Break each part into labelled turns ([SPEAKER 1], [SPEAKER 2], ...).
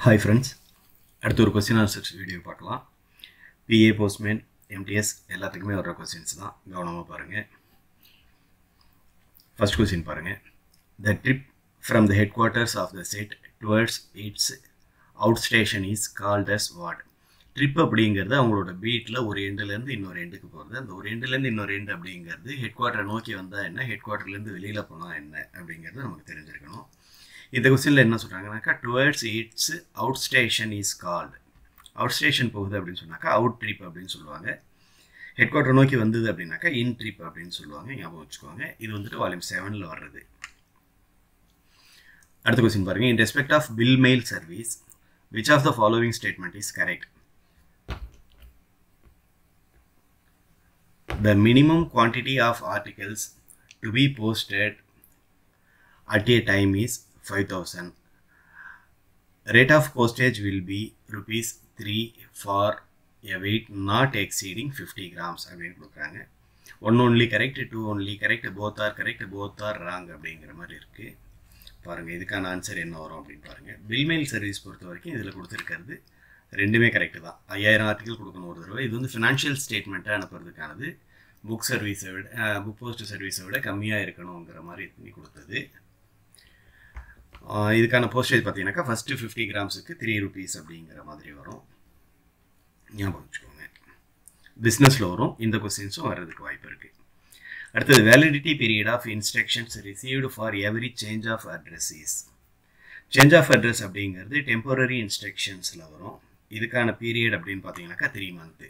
[SPEAKER 1] Hi friends அடுத்து ஒரு question answers video பார்க்கலாம் பிஏ போஸ்ட்மேன் எம்டிஎஸ் எல்லாத்துக்குமே வர்ற கொஸ்டின்ஸ் தான் கவனமாக பாருங்கள் ஃபர்ஸ்ட் கொஸ்டின் பாருங்கள் the trip from the headquarters of the set towards its out station is called as ward trip அப்படிங்கிறது அவங்களோட பீட்டில் ஒரு எண்டுலேருந்து இன்னொரு எண்டுக்கு போகிறது அந்த ஒரு எண்டுலேருந்து இன்னொரு எண்டு அப்படிங்கிறது ஹெட் குவார்ட்டரை நோக்கி வந்தால் என்ன ஹெட் குவார்ட்டர்லேருந்து வெளியில் போனால் என்ன அப்படிங்கிறது நமக்கு தெரிஞ்சிருக்கணும் இந்த கொஸ்டினில் என்ன சொல்கிறாங்கனாக்கா towards its out station is called out station போகுது அப்படின்னு சொன்னாக்கா அவுட் ட்ரிப் அப்படின்னு சொல்லுவாங்க ஹெட் குவார்ட்டர் நோக்கி வந்தது அப்படின்னாக்கா இன் ட்ரிப் அப்படின்னு சொல்லுவாங்க ஞாபகம் வச்சுக்கோங்க இது வந்துட்டு வால்யூம் செவனில் வர்றது அடுத்த கொஸ்டின் பாருங்க in respect of bill mail service which of the following statement is correct the minimum quantity of articles to be posted at a time is 5000 rate of postage will be rupees 3 for a weight not exceeding 50 grams அப்படின்னு கொடுக்குறாங்க one only correct two only correct both are correct both are wrong அப்படிங்கிற மாதிரி இருக்குது பாருங்கள் இதுக்கான answer என்ன வரும் அப்படின்னு பாருங்கள் பில்மெயில் சர்வீஸ் பொறுத்த வரைக்கும் இதில் கொடுத்துருக்கிறது ரெண்டுமே கரெக்டு தான் ஐயாயிரம் ஆர்டிகல் கொடுக்கணும் ஒரு தடவை இது வந்து ஃபினான்ஷியல் ஸ்டேட்மெண்ட்டாக அனுப்புறதுக்கானது புக் சர்வீஸை விட புக் போஸ்ட் சர்வீஸை விட கம்மியாக இருக்கணுங்கிற மாதிரி பண்ணி கொடுத்தது இதுக்கான போஸ்டேஜ் பார்த்தீங்கன்னாக்கா ஃபஸ்ட்டு ஃபிஃப்டி கிராம்ஸுக்கு த்ரீ ருபீஸ் அப்படிங்கிற மாதிரி வரும் ஞாபகம் வச்சுக்கோங்க பிஸ்னஸில் வரும் இந்த கொஸ்டின்ஸும் வர்றதுக்கு வாய்ப்பு இருக்குது அடுத்தது validity period of instructions received for every change of address is change of address அப்படிங்கிறது டெம்பரரி இன்ஸ்ட்ரக்ஷன்ஸில் வரும் இதுக்கான பீரியட் அப்படின்னு பார்த்தீங்கன்னாக்கா த்ரீ மந்த்து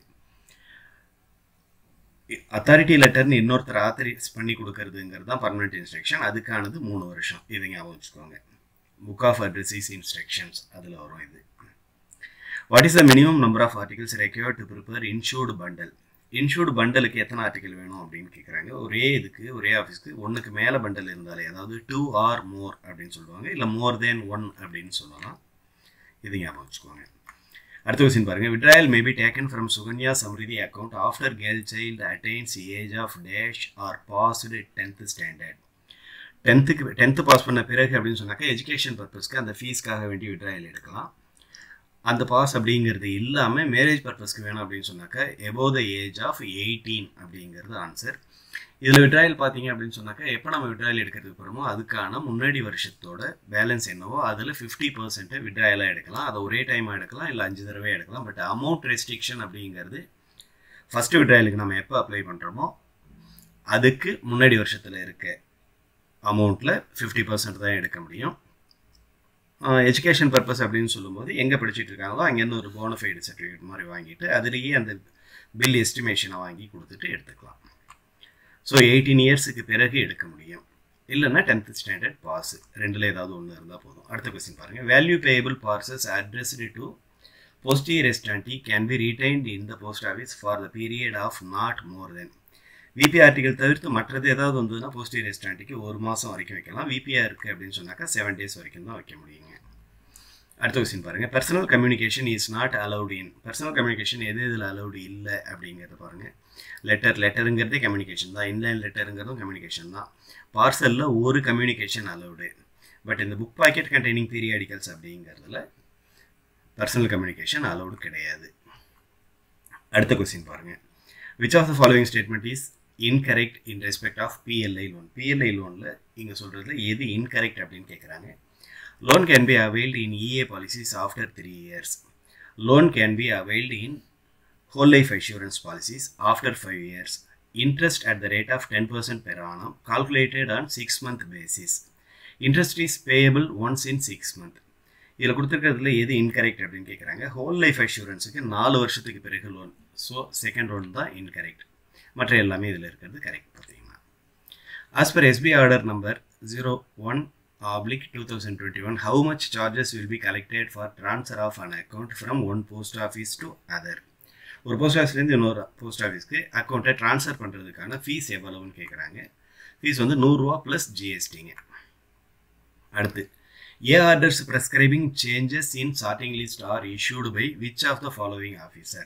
[SPEAKER 1] அத்தாரிட்டி லெட்டர்னு இன்னொருத்தர் ஆத்தரைஸ் பண்ணி கொடுக்கறதுங்கிறது தான் பர்மனெண்ட் இன்ஸ்ட்ரக்ஷன் அதுக்கானது மூணு வருஷம் இது ஞாபகம் வச்சுக்கோங்க புக் ஆஃப் அட்ரஸிஸ் இன்ஸ்ட்ரக்ஷன்ஸ் அதில் வரும் இது what is the minimum number of articles required to prepare insured bundle insured பண்டலுக்கு எத்தனை ஆர்டிகல் வேணும் அப்படின்னு கேட்குறாங்க ஒரே இதுக்கு ஒரே ஆஃபீஸ்க்கு ஒன்றுக்கு மேலே பண்டல் இருந்தாலே அதாவது டூ ஆர் மோர் அப்படின்னு சொல்லுவாங்க இல்லை மோர் தேன் ஒன் அப்படின்னு சொல்லலாம் இது ஞாபகம் வச்சுக்கோங்க அடுத்த கொஸ்டின் பாருங்க withdrawal may be taken from Sukanya Samriddhi account after girl child attains age of dash or passed tenth standard டென்த்துக்கு டென்த்து பாஸ் பண்ண பிறகு அப்படின்னு சொன்னாக்கா எஜுகேஷன் பர்பஸ்க்கு அந்த ஃபீஸ்க்காக வேண்டி விட்ராயல் எடுக்கலாம் அந்த பாஸ் அப்படிங்கிறது இல்லாமல் மேரேஜ் பர்பஸ்க்கு வேணும் அப்படின்னு சொன்னாக்கா above the age of eighteen அப்படிங்கிறது ஆன்சர் இதில் விட்ராயல் பார்த்தீங்க அப்படின்னு சொன்னாக்கா எப்போ நம்ம விட்ராயல் எடுக்கிறதுக்கு போகிறோமோ அதுக்கான முன்னாடி வருஷத்தோட பேலன்ஸ் என்னவோ அதில் ஃபிஃப்டி பர்சன்ட்டை விட்ராயலாக எடுக்கலாம் அதை ஒரே டைமாக எடுக்கலாம் இல்லை அஞ்சு தடவை எடுக்கலாம் பட் அமௌண்ட் ரெஸ்ட்ரிக்ஷன் அப்படிங்கிறது ஃபஸ்ட்டு விட்ராயலுக்கு நம்ம எப்போ அப்ளை பண்ணுறோமோ அதுக்கு முன்னாடி வருஷத்தில் இருக்க அமௌண்ட்டில் ஃபிஃப்டி பர்சன்ட் தான் எடுக்க முடியும் எஜுகேஷன் பர்பஸ் அப்படின்னு சொல்லும்போது எங்கே படிச்சுட்டு இருக்காங்களோ அங்கேருந்து ஒரு போனஃபைடு சர்டிஃபிகேட் மாதிரி வாங்கிட்டு அதுலேயே அந்த பில் எஸ்டிமேஷனை வாங்கி கொடுத்துட்டு எடுத்துக்கலாம் ஸோ எயிட்டீன் இயர்ஸுக்கு பிறகு எடுக்க முடியும் இல்லைன்னா டென்த் ஸ்டாண்டர்ட் பாஸ் ரெண்டில் ஏதாவது ஒன்று இருந்தால் போதும் அடுத்த கொஸ்டின் பாருங்கள் value payable parcels addressed to poste restante can be retained in the post office for the period of not more than VP article தவிர்த்து மற்றது ஏதாவது வந்ததுன்னா போஸ்டி ரெஸ்டாண்டிக்கு ஒரு மாதம் வரைக்கும் வைக்கலாம் விபிஆர் இருக்குது அப்படின்னு சொன்னாக்கா செவன் டேஸ் வரைக்கும் தான் வைக்க முடியுங்க அடுத்த கொஸ்டின் பாருங்கள் personal communication is not allowed in personal communication எது இதில் அலவுடு இல்லை அப்படிங்கிறத பாருங்கள் லெட்டர் லெட்டருங்கிறதே கம்யூனிகேஷன் தான் இன்லைன் லெட்டருங்கிறதும் கம்யூனிகேஷன் தான் பார்சலில் ஒரு கம்யூனிகேஷன் அலவுடு பட் இந்த புக் பாக்கெட் கண்டெய்னிங் பீரியாடிக்கல்ஸ் அப்படிங்கிறதுல பர்சனல் கம்யூனிகேஷன் அலவுடு கிடையாது அடுத்த கொஸ்டின் பாருங்கள் which of the following statement is incorrect in respect of PLI loan PLI லோனில் இங்கே சொல்கிறதுல எது இன்கரெக்ட் அப்படின்னு கேட்குறாங்க loan can be availed in இஏ policies after three years loan can be availed in whole life assurance policies after 5 years. Interest at the rate of 10% per annum calculated on 6 month basis. Interest is payable once in 6 month. இதில் கொடுத்துருக்கிறதுல எது incorrect அப்படின்னு கேட்குறாங்க whole life அஷூரன்ஸுக்கு நாலு வருஷத்துக்கு பிறகு loan so second loan தான் incorrect மற்ற எல்லாமே இதில் இருக்கிறது கரெக்ட் பார்த்தீங்கன்னா as per SB order number zero one oblique two thousand twenty one how much charges will be collected for transfer of an account from one post office to other ஒரு post ஆஃபீஸ்லேருந்து இன்னொரு post ஆஃபீஸ்க்கு அக்கௌண்ட்டை transfer பண்ணுறதுக்கான fees எவ்வளவுன்னு கேட்குறாங்க fees வந்து நூறுரூவா ப்ளஸ் ஜிஎஸ்டிங்க அடுத்து A orders prescribing changes in sorting list are issued by which of the following officer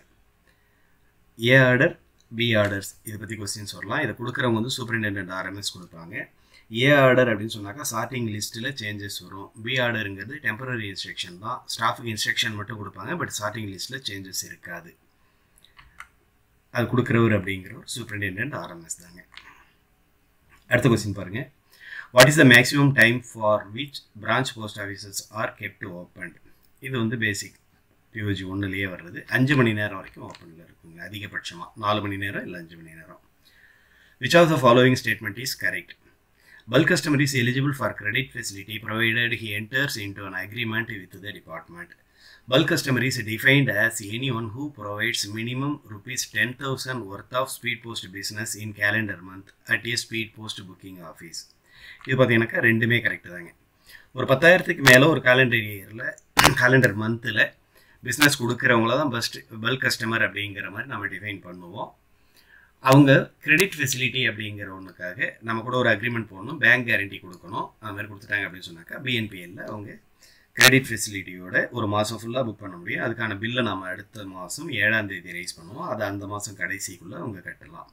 [SPEAKER 1] A order B orders இதை பற்றி கொஸ்டின் சொல்லலாம் இதை கொடுக்குறவங்க வந்து சூப்பரிண்டென்டென்ட் ஆர்எம்எஸ் கொடுப்பாங்க ஏ ஆர்டர் அப்படின்னு சொன்னாக்கா சார்ட்டிங் லிஸ்ட்டில் சேஞ்சஸ் வரும் பி ஆர்டருங்கிறது டெம்பரரி இன்ஸ்ட்ரக்ஷன் தான் ஸ்டாஃபுக்கு இன்ஸ்ட்ரக்ஷன் மட்டும் கொடுப்பாங்க பட் சார்ட்டிங் லிஸ்ட்டில் சேஞ்சஸ் இருக்காது அது கொடுக்குறவர் அப்படிங்கிறவர் சூப்பரிண்டென்டென்ட் ஆர்எம்எஸ் தாங்க அடுத்த கொஸ்டின் பாருங்கள் what is the maximum time for which branch post offices are kept open இது வந்து பேசிக் பிஓஜி ஒன்றுலேயே வர்றது அஞ்சு மணி நேரம் வரைக்கும் ஓப்பனில் இருக்குங்க அதிகபட்சமாக நாலு மணி நேரம் இல்லை அஞ்சு மணி நேரம் which of the following statement is correct Bulk customer is eligible for credit facility provided he enters into an agreement with the department. Bulk customer is defined as anyone who provides minimum rupees 10,000 worth of speed post business in calendar month at a speed post booking office. இது பார்த்தீங்கன்னாக்கா ரெண்டுமே correct தாங்க ஒரு பத்தாயிரத்துக்கு மேலே ஒரு calendar இயரில் calendar மந்தில் பிஸ்னஸ் கொடுக்குறவங்கள தான் பெஸ்ட் பல்க் கஸ்டமர் அப்படிங்கிற மாதிரி நம்ம டிஃபைன் பண்ணுவோம் அவங்க கிரெடிட் ஃபெசிலிட்டி அப்படிங்கிற ஒன்றுக்காக நம்ம கூட ஒரு அக்ரிமெண்ட் போடணும் பேங்க் கேரண்டி கொடுக்கணும் அது மாதிரி கொடுத்துட்டாங்க அப்படின்னு சொன்னாக்கா பிஎன்பிஎல்ல அவங்க கிரெடிட் ஃபெசிலிட்டியோட ஒரு மாதம் ஃபுல்லாக புக் பண்ண முடியும் அதுக்கான பில்லை நம்ம அடுத்த மாதம் ஏழாம் தேதி ரைஸ் பண்ணுவோம் அதை அந்த மாதம் கடைசிக்குள்ளே அவங்க கட்டலாம்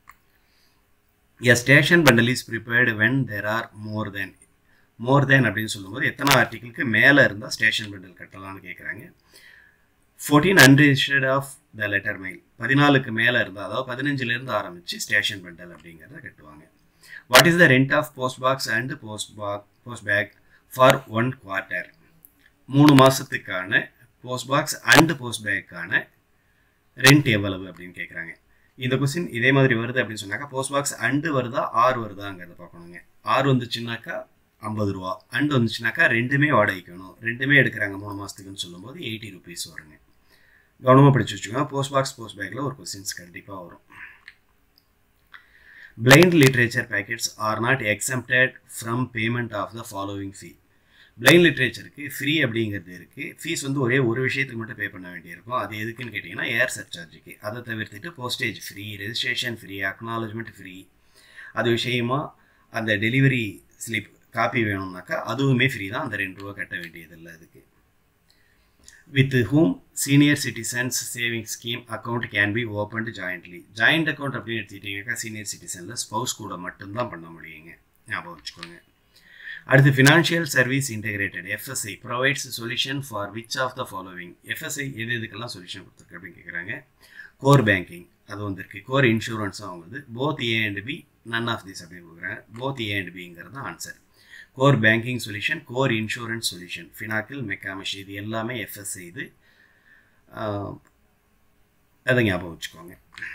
[SPEAKER 1] a station bundle is prepared when there are more than more than அப்படின்னு சொல்லும்போது எத்தனை ஆர்டிக்கிளுக்கு மேலே இருந்தால் ஸ்டேஷன் பண்டல் கட்டலாம்னு கேட்குறாங்க fourteen unregistered of the letter mail பதினாலுக்கு மேலே இருந்தால் அதாவது பதினஞ்சுலேருந்து ஆரம்பித்து ஸ்டேஷன் பண்டல் அப்படிங்கிறத கட்டுவாங்க what is the rent of post box and post bag post bag for one quarter மூணு மாதத்துக்கான போஸ்ட் பாக்ஸ் அண்டு போஸ்ட் பேக்கான ரெண்ட் எவ்வளவு அப்படின்னு கேட்குறாங்க இந்த கொஸ்டின் இதே மாதிரி வருது அப்படின்னு சொன்னாக்கா போஸ்ட் பாக்ஸ் அண்டு வருதா ஆறு வருதாங்கிறத பார்க்கணுங்க ஆறு வந்துச்சுன்னாக்கா ஐம்பது ரூபா அண்டு வந்துச்சுனாக்கா ரெண்டுமே வாடகைக்கணும் ரெண்டுமே எடுக்கிறாங்க மூணு மாதத்துக்குன்னு சொல்லும்போது எயிட்டி ருபீஸ் வருங்க கவனமாக படிச்சு வச்சுக்கோங்க போஸ்ட் பாக்ஸ் போஸ்ட் பேக்கில் ஒரு கொஸ்டின்ஸ் கண்டிப்பாக வரும் blind literature packets are not exempted from payment of the following fee blind லிட்ரேச்சருக்கு ஃப்ரீ அப்படிங்கிறது இருக்குது ஃபீஸ் வந்து ஒரே ஒரு விஷயத்துக்கு மட்டும் பே பண்ண வேண்டியிருக்கும் அது எதுக்குன்னு கேட்டிங்கன்னா ஏர் சர்சார்ஜுக்கு அதை தவிர்த்துட்டு postage free registration free acknowledgement free அது விஷயமா அந்த டெலிவரி ஸ்லிப் காப்பி வேணும்னாக்கா அதுவுமே ஃப்ரீ தான் அந்த ரெண்டு ரூபா கட்ட வேண்டியதில்லை அதுக்கு with whom senior citizens saving scheme account can be opened jointly joint account அப்படின்னு எடுத்துக்கிட்டிங்கனாக்கா சீனியர் சிட்டிசனில் ஸ்பௌஸ் கூட மட்டும்தான் பண்ண முடியுங்க ஞாபகம் வச்சுக்கோங்க அடுத்து financial service integrated FSI provides solution for which of the following FSI எது எதுக்கெல்லாம் சொல்யூஷன் கொடுத்துருக்கு அப்படின்னு கேட்குறாங்க கோர் பேங்கிங் அது வந்திருக்கு கோர் இன்சூரன்ஸும் வந்து both A and B none of this அப்படின்னு கொடுக்குறாங்க போத் ஏ அண்ட் பிங்கிறது தான் answer core banking solution core insurance solution Finacle McCamish இது எல்லாமே எஃப்எஸ்ஐ இது அதை ஞாபகம் வச்சுக்கோங்க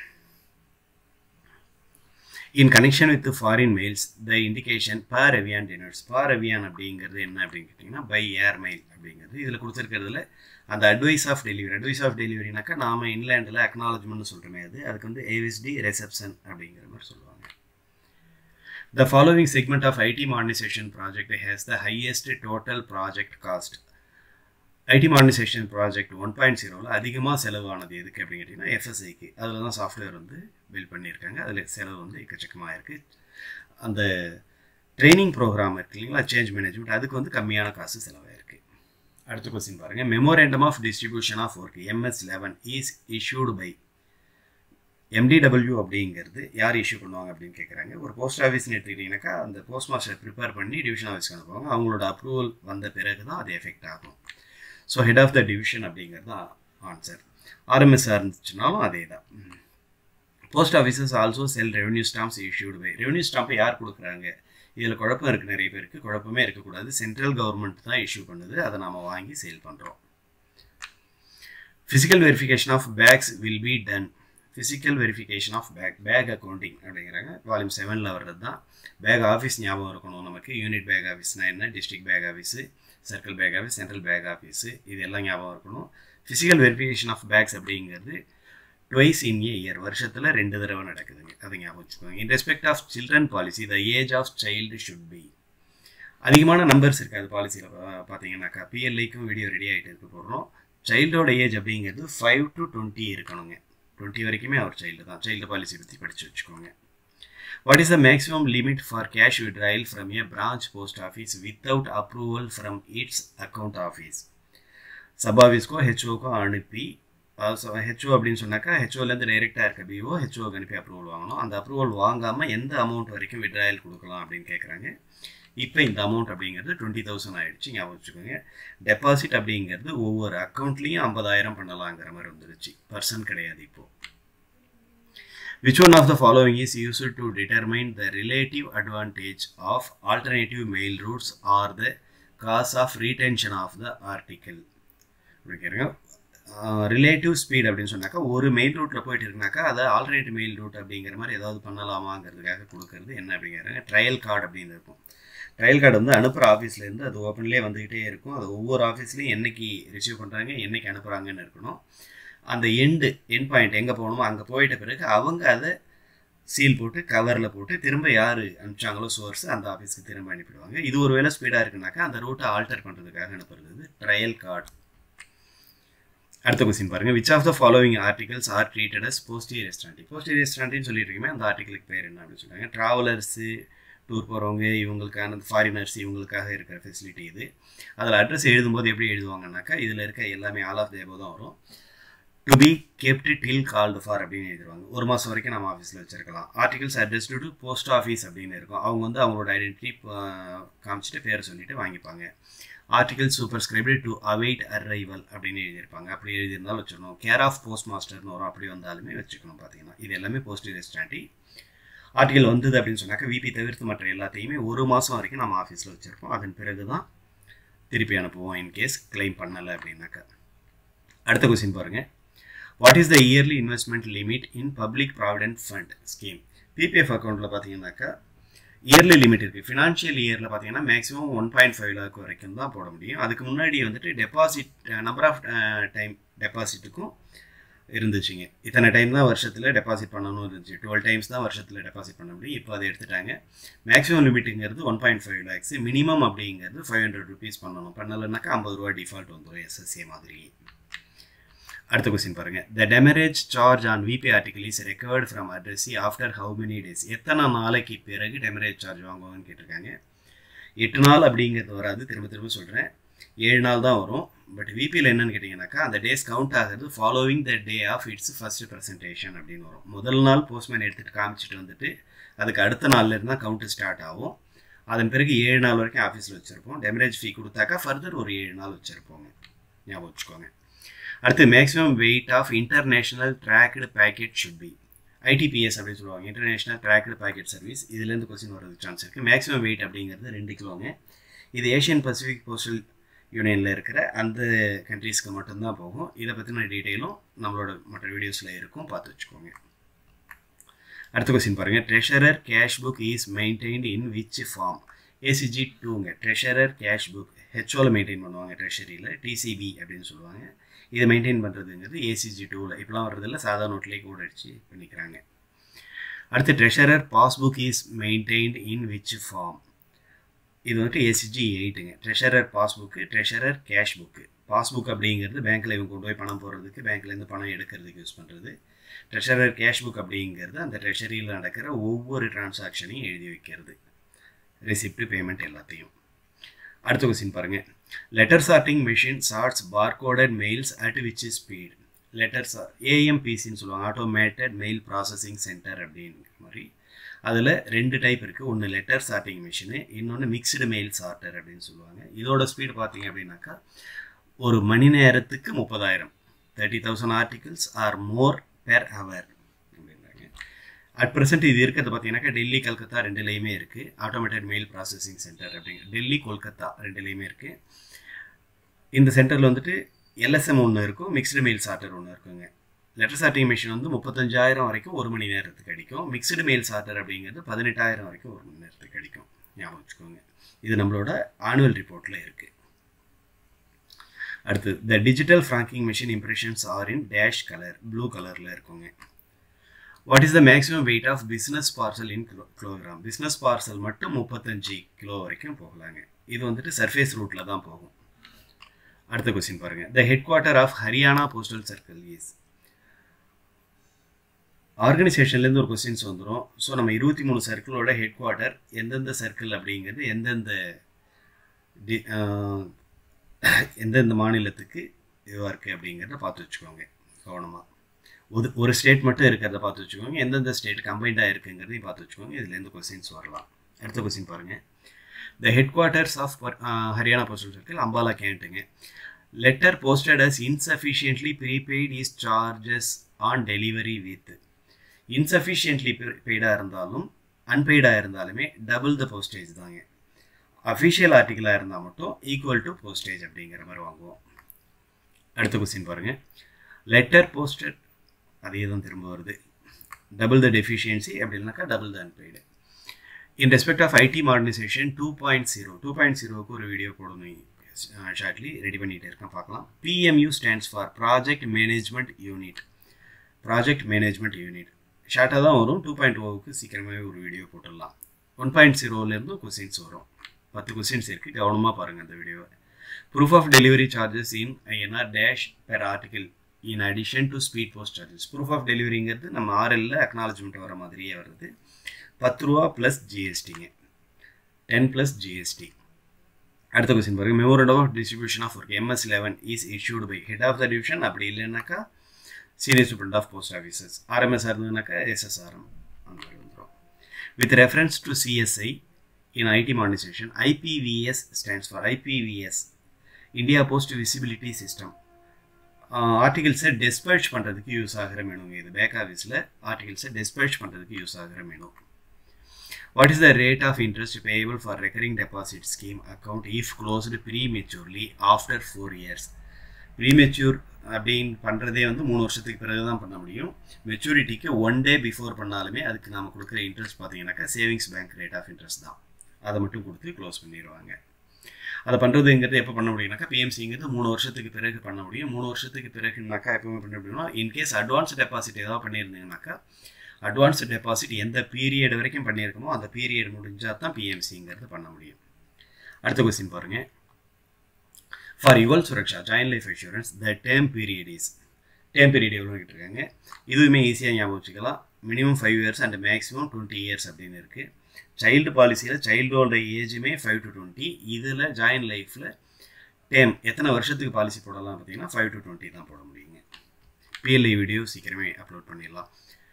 [SPEAKER 1] in connection with foreign mails the indication par avion denotes par avion அப்படிங்கிறது என்ன அப்படின்னு கேட்டிங்கன்னா பை ஏர் மெயில் அப்படிங்கிறது இதில் கொடுத்துருக்கிறதுல அந்த advice of delivery advice of டெலிவரினாக்கா நாம் இன்லேண்டில் அக்னாலஜ்மெண்ட்னு சொல்கிறோமே அது அதுக்கு வந்து ஏவிஎஸ்டி ரிசப்ஷன் அப்படிங்கிற மாதிரி சொல்லுவாங்க The following segment of IT modernization project has the highest total project cost. IT modernisation project one point ஜீரோவில் அதிகமாக செலவானது எதுக்கு அப்படின்னு கேட்டிங்கன்னா எஃப்எஸ்ஐக்கு அதில் தான் சாஃப்ட்வேர் வந்து பில்ட் பண்ணியிருக்காங்க அதில் செலவு வந்து எக்கச்சக்கமாக இருக்குது அந்த ட்ரைனிங் ப்ரோக்ராம் இருக்கு இல்லைங்களா சேஞ்ச் மேனேஜ்மெண்ட் அதுக்கு வந்து கம்மியான காசு செலவாயிருக்கு அடுத்த கொஸ்டின் பாருங்கள் memorandum of distribution of work MS eleven is issued by MTW அப்படிங்கிறது யார் இஷ்யூ பண்ணுவாங்க அப்படின்னு கேட்குறாங்க ஒரு போஸ்ட் ஆஃபீஸ்னு எடுத்துக்கிட்டிங்கனாக்கா அந்த போஸ்ட் மாஸ்டர் ப்ரிப்பேர் பண்ணி டிவிஷன் ஆஃபீஸ்க்கு அனுப்புவாங்க அவங்களோட அப்ரூவல் வந்த பிறகு தான் அது எஃபெக்ட் ஆகும் so head of the division அப்படிங்கிறது தான் ஆன்சர் ஆர்எம்எஸ்ஆர் இருந்துச்சுனாலும் அதே தான் post offices also sell revenue stamps issued by revenue ஸ்டாம்பை யார் கொடுக்குறாங்க இதில் குழப்பம் இருக்குது நிறைய பேருக்கு குழப்பமே இருக்கக்கூடாது சென்ட்ரல் கவர்மெண்ட் தான் இஷ்யூ பண்ணுது அதை நம்ம வாங்கி சேல் பண்ணுறோம் physical verification of bags will be done physical verification of bag bag accounting அப்படிங்கிறாங்க வால்யூம் செவனில் வர்றது தான் பேக் ஆஃபீஸ் ஞாபகம் இருக்கணும் நமக்கு யூனிட் பேக் ஆஃபீஸ்னால் என்ன district bag office circle bag office central bag office இது எல்லாம் ஞாபகம் இருக்கணும் ஃபிசிக்கல் வெரிஃபிகேஷன் ஆஃப் பேக்ஸ் அப்படிங்கிறது ட்வைஸ் இன் ஏ இயர் வருஷத்தில் ரெண்டு தடவை நடக்குதுங்க அதை ஞாபகம் வச்சுக்கோங்க in respect of children policy the age of child should be அதிகமான நம்பர்ஸ் இருக்காது பாலிசியில் பார்த்தீங்கன்னாக்கா பிஎல்ஐக்கும் வீடியோ ரெடி ஆகிட்டு இருக்க போடுறோம் சைல்டோட ஏஜ் அப்படிங்கிறது ஃபைவ் டு டுவெண்ட்டி இருக்கணுங்க டுவெண்ட்டி வரைக்குமே அவர் சைல்டு தான் சைல்டு பாலிசி பற்றி படித்து வச்சுக்கோங்க what is the maximum limit for cash withdrawal from a branch post office without approval from its account office sub ஆஃபீஸ்க்கோ ஹெச்ஓக்கோ அனுப்பி ஹெச்ஓ அப்படின்னு சொன்னாக்கா ஹெச்ஓலேருந்து டைரெக்டாக இருக்க பிஓ ஹெச்ஓக்கு அனுப்பி அப்ரூவல் வாங்கணும் அந்த அப்ரூவல் வாங்காமல் எந்த அமௌண்ட் வரைக்கும் விட்ராயல் கொடுக்கலாம் அப்படின்னு கேட்குறாங்க இப்போ இந்த அமௌண்ட் அப்படிங்கிறது டுவெண்ட்டி தௌசண்ட் ஆகிடுச்சு ஞாபகம் வச்சுக்கோங்க டெபாசிட் அப்படிங்கிறது ஒவ்வொரு அக்கௌண்ட்லேயும் ஐம்பதாயிரம் பண்ணலாங்கிற மாதிரி வந்துருச்சு பர்சன் கிடையாது இப்போது Which one of the following is used to determine the relative advantage of alternative mail routes or the cause of retention of the article? கேட்குறேங்க ரிலேட்டிவ் ஸ்பீட் அப்படின்னு சொன்னாக்கா ஒரு மெயில் ரூட்டில் போயிட்டு இருக்குனாக்கா அதை ஆல்டர்னேட்டிவ் மெயில் ரூட் அப்படிங்கிற மாதிரி ஏதாவது பண்ணலாமாங்கிறதுக்காக கொடுக்கறது என்ன அப்படிங்கிறாங்க ட்ரையல் கார்டு அப்படின்னு இருக்கும் ட்ரையல் கார்டு வந்து அனுப்புகிற ஆஃபீஸ்லேருந்து அது ஓப்பன்லேயே வந்துக்கிட்டே இருக்கும் அது ஒவ்வொரு ஆஃபீஸ்லேயும் என்னைக்கு ரிசீவ் பண்ணுறாங்க என்னைக்கு அனுப்புகிறாங்கன்னு இருக்கணும் அந்த எண்டு எண்ட் பாயிண்ட் எங்கே போகணுமோ அங்கே போயிட்ட பிறகு அவங்க அதை சீல் போட்டு கவரில் போட்டு திரும்ப யார் அனுப்பிச்சாங்களோ சோர்ஸ் அந்த ஆஃபீஸ்க்கு திரும்ப அனுப்பிடுவாங்க இது ஒரு வேளை ஸ்பீடாக இருக்குனாக்கா அந்த ரூட்டை ஆல்டர் பண்ணுறதுக்காக அனுப்புறது ட்ரையல் கார்டு அடுத்த கொஸ்டின் பாருங்க which of the following articles are treated as poste restante poste ரெஸ்டாரண்ட்னு சொல்லிட்டு இருக்கீங்க அந்த ஆர்டிகளுக்கு பேர் என்ன அப்படின்னு சொல்லுவாங்க ட்ராவலர்ஸு டூர் போகிறவங்க இவங்களுக்கான ஃபாரினர்ஸ் இவங்களுக்காக இருக்கிற ஃபெசிலிட்டி இது அதில் அட்ரஸ் எழுதும்போது எப்படி எழுதுவாங்கன்னாக்கா இதில் இருக்க எல்லாமே ஆல் ஆஃப் தேபோ தான் வரும் to be kept till called for அப்படின்னு எழுதிருவாங்க ஒரு மாதம் வரைக்கும் நம்ம ஆஃபீஸில் வச்சிருக்கலாம் articles address to post office அப்படின்னு இருக்கும் அவங்க வந்து அவங்களோட ஐடென்டிட்டி காமிச்சிட்டு பேரை சொல்லிட்டு வாங்கிப்பாங்க article superscribed to await arrival அப்படின்னு எழுதியிருப்பாங்க அப்படி எழுதியிருந்தாலும் வச்சுக்கணும் கேர் ஆஃப் போஸ்ட் மாஸ்டர்னு வரும் அப்படி வந்தாலுமே வச்சுக்கணும் பார்த்தீங்கன்னா இது எல்லாமே போஸ்ட் ரெஸ்டாண்டி ஆர்டிகல் வந்தது அப்படின்னு சொன்னாக்கா விபி தவிர்த்து மற்ற எல்லாத்தையுமே ஒரு மாதம் வரைக்கும் நம்ம ஆஃபீஸில் வச்சுருப்போம் அதன் பிறகு தான் திருப்பி அனுப்புவோம் இன்கேஸ் கிளைம் பண்ணலை அப்படின்னாக்கா அடுத்த கொஸ்டின் பாருங்கள் what is the yearly investment limit in public provident fund scheme PPF அக்கௌண்ட்டில் பார்த்தீங்கன்னாக்கா இயர்லி லிமிட் இருக்குது ஃபினான்ஷியல் இயரில் பார்த்தீங்கன்னா maximum one point five lakh வரைக்கும் தான் போட முடியும் அதுக்கு முன்னாடி வந்துட்டு டெபாசிட் நம்பர் ஆஃப் டைம் டெபாசிட்டுக்கும் இருந்துச்சுங்க இத்தனை டைம் தான் வருஷத்தில் டெபாசிட் பண்ணணும் இருந்துச்சு டுவெல் டைம்ஸ் தான் வருஷத்தில் டெபாசிட் பண்ண முடியும் இப்போ அதை எடுத்துட்டாங்க மேக்ஸிமம் லிமிட்டுங்கிறது one point five lakhs minimum அப்படிங்கிறது ஃபைவ் ஹண்ட்ரட் ருபீஸ் பண்ணணும் பண்ணலைனாக்கா ஐம்பது ரூபா டிஃபால்ட் வந்துடும் எஸ்எஸ்ஏ மாதிரி அடுத்த கொஸ்டின் பாருங்க the demurrage charge on VP article is recovered from addressee after how many days எத்தனை நாளைக்கு பிறகு டெமரேஜ் சார்ஜ் வாங்குவாங்கன்னு கேட்டிருக்காங்க எட்டு நாள் அப்படிங்கிறது வராது திரும்ப திரும்ப சொல்கிறேன் ஏழு நாள் தான் வரும் பட் விபியில் என்னன்னு கேட்டிங்கனாக்கா அந்த டேஸ் கவுண்ட் ஆகுது following the day of its first presentation அப்படின்னு வரும் முதல் நாள் போஸ்ட்மேன் எடுத்துகிட்டு காமிச்சிட்டு வந்துட்டு அதுக்கு அடுத்த நாள்ல இருந்தால் கவுண்ட் ஸ்டார்ட் ஆகும் அதன் பிறகு ஏழு நாள் வரைக்கும் ஆஃபீஸில் வச்சுருப்போம் டெமரேஜ் ஃபீ கொடுத்தாக்கா ஃபர்தர் ஒரு ஏழு நாள் வச்சுருப்போங்க ஞாபகம் வச்சுக்கோங்க அடுத்து maximum weight of international tracked packet should be ITPS அப்படின்னு சொல்லுவாங்க இன்டர்நேஷ்னல் ட்ராக்டு பேக்கெட் சர்வீஸ் இதுலேருந்து கொஸ்டின் வரதுக்கு சான்ஸ் இருக்குது மேக்ஸிமம் வெயிட் அப்படிங்கிறது ரெண்டு கிலோங்க இது ஏஷியன் பசிபிக் போஸ்டல் யூனியனில் இருக்கிற அந்த கண்ட்ரீஸ்க்கு மட்டும்தான் போகும் இதை பற்றின டீட்டெயிலும் நம்மளோட மற்ற வீடியோஸில் இருக்கும் பார்த்து வச்சுக்கோங்க அடுத்த கொஸ்டின் பாருங்கள் treasurer cash book is maintained in which form ACG டூங்க ட்ரெஷரர் கேஷ் புக் ஹெச்ஓவில் மெயின்டைன் பண்ணுவாங்க ட்ரெஷரியில் டிசிபி அப்படின்னு சொல்லுவாங்க இதை மெயின்டைன் பண்ணுறதுங்கிறது ஏசிஜி டூவில் இப்போலாம் வர்றதில்ல சாதா நோட்லேயே கூட அடிச்சு பண்ணிக்கிறாங்க அடுத்து treasurer passbook is maintained in which form இது வந்துட்டு ஏசிஜி எயிட்டுங்க treasurer passbook treasurer cash book passbook அப்படிங்கிறது பேங்க்கில் இவங்க கொண்டு போய் பணம் போடுறதுக்கு பேங்க்லேருந்து பணம் எடுக்கிறதுக்கு யூஸ் பண்ணுறது ட்ரெஷரர் கேஷ் புக் அப்படிங்கிறது அந்த ட்ரெஷரியில் நடக்கிற ஒவ்வொரு டிரான்சாக்ஷனையும் எழுதி வைக்கிறது ரெசிப்ட் பேமெண்ட் எல்லாத்தையும் அடுத்த கொஸ்டின் பாருங்கள் letter sorting machine sorts barcoded mails at which speed letter சார் ஏஎம்பிசின்னு சொல்லுவாங்க ஆட்டோமேட்டட் மெயில் ப்ராசஸிங் சென்டர் அப்படிங்கிற மாதிரி அதில் ரெண்டு டைப் இருக்குது ஒன்று லெட்டர் சார்ட்டிங் மிஷினு இன்னொன்று மிக்ஸ்டு மெயில் சார்ட்டர் அப்படின்னு சொல்லுவாங்க இதோட ஸ்பீடு பார்த்தீங்க அப்படின்னாக்கா ஒரு மணி நேரத்துக்கு முப்பதாயிரம் thirty thousand articles or more per hour அப்படின்றாங்க அட் ப்ரெசென்ட் இது இருக்கிறது பார்த்தீங்கன்னாக்கா டெல்லி கல்கத்தா ரெண்டுலேயுமே இருக்குது ஆட்டோமேட்டட் மெயில் ப்ராசஸிங் சென்டர் அப்படிங்கிற டெல்லி கொல்கத்தா ரெண்டுலேயுமே இருக்குது இந்த சென்டரில் வந்துட்டு எல்எஸ்எம் ஒன்று இருக்கும் மிக்ஸ்டு மெயில் சார்ட்டர் ஒன்று இருக்குங்க லெட்டர் சார்ட்டிங் மிஷின் வந்து முப்பத்தஞ்சாயிரம் வரைக்கும் ஒரு மணி நேரத்துக்கு அடிக்கும் மிக்ஸ்டு மெயில் சார்ட்டர் அப்படிங்கிறது பதினெட்டாயிரம் வரைக்கும் ஒரு மணி நேரத்துக்கு அடிக்கும் ஞாபகம் வச்சுக்கோங்க இது நம்மளோட ஆனுவல் ரிப்போர்ட்டில் இருக்குது அடுத்து the digital franking machine impressions are in dash colour blue கலரில் இருக்குங்க what is the maximum weight of business parcel in kilo kilogram business parcel மட்டும் முப்பத்தஞ்சு கிலோ வரைக்கும் போகலாங்க இது வந்துட்டு சர்ஃபேஸ் ரூட்டில் தான் போகும் அடுத்த கொஸ்டின் பாருங்கள் the headquarter of Haryana postal circle is ஆர்கனைசேஷன்லேருந்து ஒரு கொஸ்டின்ஸ் வந்துடும் ஸோ நம்ம இருபத்தி மூணு சர்க்கிளோட ஹெட் குவார்ட்டர் எந்தெந்த சர்க்கிள் அப்படிங்கிறது எந்தெந்த டி எந்தெந்த மாநிலத்துக்கு இதுவாக இருக்குது அப்படிங்கிறத பார்த்து வச்சுக்கோங்க கவனமாக ஒரு ஒரு ஸ்டேட் மட்டும் இருக்கிறத பார்த்து வச்சுக்கோங்க எந்தெந்த ஸ்டேட் கம்பைண்டாக இருக்குங்கிறதையும் பார்த்து வச்சுக்கோங்க இதுலேருந்து கொஸ்டின்ஸ் வரலாம் அடுத்த கொஸ்டின் பாருங்கள் the headquarters of Haryana postal circle Ambala கேண்ட்டுங்க letter posted as insufficiently prepaid is charges on delivery with insufficiently பெய்டாக இருந்தாலும் அன்பெய்டாக இருந்தாலுமே டபுள் த போஸ்டேஜ் தாங்க அஃபிஷியல் ஆர்டிக்கலாக இருந்தால் மட்டும் ஈக்குவல் டு போஸ்டேஜ் அப்படிங்கிற மாதிரி வாங்குவோம் அடுத்த கொஸ்டின் பாருங்கள் லெட்டர் போஸ்டட் அதே தான் திரும்ப வருது டபுள் த டெஃபிஷியன்சி அப்படி இல்லைனாக்கா double the unpaid in respect of IT modernisation two point zero two point ஜீரோவுக்கு ஒரு வீடியோ போடணும் ஷார்ட்லி ரெடி பண்ணிகிட்டு இருக்கேன் பார்க்கலாம் PMU stands for project management unit project management unit ஷார்ட்டாக தான் வரும் டூ பாயிண்ட் ஓவுக்கு சீக்கிரமாகவே ஒரு வீடியோ போட்டுடலாம் ஒன் பாயிண்ட் ஜீரோலேருந்து கொஸ்டின்ஸ் வரும் பத்து கொஸ்டின்ஸ் இருக்குது கவனமாக பாருங்கள் அந்த வீடியோவை proof of delivery charges in INR dash per article in addition to speed post charges proof of டெலிவரிங்கிறது நம்ம ஆர்எல்ல அக்னாலஜ்மெண்ட் வர மாதிரியே வருது பத்து ரூபா ப்ளஸ் ஜிஎஸ்டிங்க டென் ப்ளஸ் ஜிஎஸ்டி அடுத்த கொஸ்டின் பாருங்க memorandum of distribution of work MS eleven is issued by head of the division அப்படி இல்லைனாக்கா senior superintendent of post officers RMS இருந்ததுனாக்கா எஸ்எஸ்ஆர்எம் அந்த மாதிரி வந்துடும் with reference to CSI in IT modernisation IPVS stands for IPVS India post visibility system ஆர்டிகிள்ஸை despatch பண்ணுறதுக்கு use ஆகிற மெனுங்க இது பேக் ஆஃபீஸில் ஆர்டிகிள்ஸை டெஸ்பேச் பண்ணுறதுக்கு யூஸ் ஆகிற menu what is the rate of interest payable for recurring deposit scheme account if closed prematurely after four years premature அப்படின்னு பண்ணுறதே வந்து மூணு வருஷத்துக்கு பிறகு தான் பண்ண முடியும் மெச்சூரிட்டிக்கு ஒன் டே பிஃபோர் பண்ணாலுமே அதுக்கு நாம் கொடுக்குற இன்ட்ரெஸ்ட் பார்த்தீங்கன்னாக்கா savings bank rate of interest தான் அதை மட்டும் கொடுத்து க்ளோஸ் பண்ணிடுவாங்க அதை பண்ணுறதுங்கிறது எப்போ பண்ண முடியும்னாக்கா பிஎம்சிங்கிறது மூணு வருஷத்துக்கு பிறகு பண்ண முடியும் மூணு வருஷத்துக்கு பிறகுனாக்கா எப்பவுமே பண்ண முடியும்னா இன்கேஸ் அட்வான்ஸ் டெபாசிட் ஏதாவது பண்ணியிருந்தீங்கன்னாக்கா அட்வான்ஸ் டெபாசிட் எந்த பீரியட் வரைக்கும் பண்ணியிருக்கோமோ அந்த பீரியட் முடிஞ்சால் தான் பிஎம்சிங்கிறது பண்ண முடியும் அடுத்த கொஸ்டின் பாருங்கள் for Yugal Suraksha joint life insurance the term period is term period எவ்வளோ இருக்காங்க இதுவுமே ஈஸியாக ஞாபகம் வச்சுக்கலாம் minimum five years and maximum twenty years அப்படின்னு இருக்குது சைல்டு பாலிசியில் சைல்டோட ஏஜுமே ஃபைவ் டு டுவெண்ட்டி இதில் ஜாயின் லைஃப்பில் டேம் எத்தனை வருஷத்துக்கு பாலிசி போடலாம் பார்த்தீங்கன்னா ஃபைவ் டு டுவெண்ட்டி தான் போட முடியுங்க பிஎல்ஐ வீடியோ சீக்கிரமே அப்லோட் பண்ணிடலாம்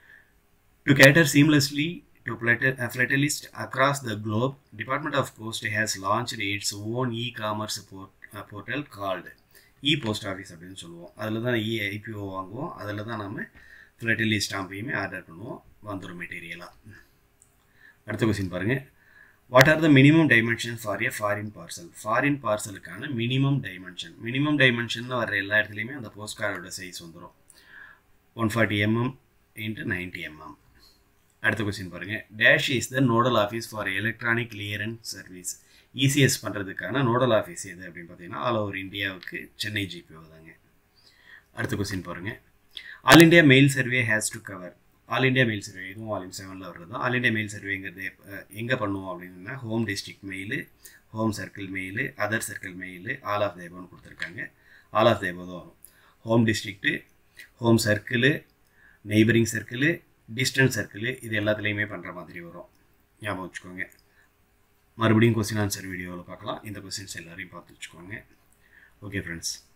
[SPEAKER 1] to cater seamlessly to philatelist across the globe department of post has launch its own e commerce portal called e post office அப்படின்னு சொல்லுவோம் அதில் தான் இ ஐபிஓ வாங்குவோம் அதில் தான் நம்ம ஃபிளட்டலி ஸ்டாம்பையுமே ஆர்டர் பண்ணுவோம் வந்துடும் மெட்டீரியலாக அடுத்த கொஸ்டின் பாருங்கள் what are the minimum dimension for a foreign parcel foreign பார்சலுக்கான மினிமம் டைமென்ஷன் மினிமம் டைமென்ஷன் வர எல்லா இடத்துலையுமே அந்த போஸ்ட் கார்டோட சைஸ் வந்துடும் one forty mm into ninety mm அடுத்த கொஸ்டின் பாருங்கள் dash is the nodal office for electronic clearance service ECS பண்ணுறதுக்கான நோடல் ஆஃபீஸ் எது அப்படின்னு பார்த்தீங்கன்னா ஆல் ஓவர் இந்தியாவுக்கு சென்னை ஜிபிஓ தாங்க அடுத்த கொஸ்டின் பாருங்கள் all India mail survey has to cover all India mail survey இதுவும் வால்யூம் செவனில் வருது ஆல் இண்டியா மெயில் சர்வேங்கிறது எங்கே பண்ணுவோம் அப்படின்னா home district mail home circle mail other circle mail all of தேபோன்னு கொடுத்துருக்காங்க ஆல் ஆஃப் தேபோ தான் வரும் home district home circle neighbouring circle distance circle இது எல்லாத்துலேயுமே பண்ணுற மாதிரி வரும் ஞாபகம் வச்சுக்கோங்க மறுபடியும் கொஸ்டின் ஆன்சர் வீடியோவில் பார்க்கலாம் இந்த கொஸ்டின்ஸ் எல்லாரையும் பார்த்து வச்சுக்கோங்க ஓகே ஃப்ரெண்ட்ஸ்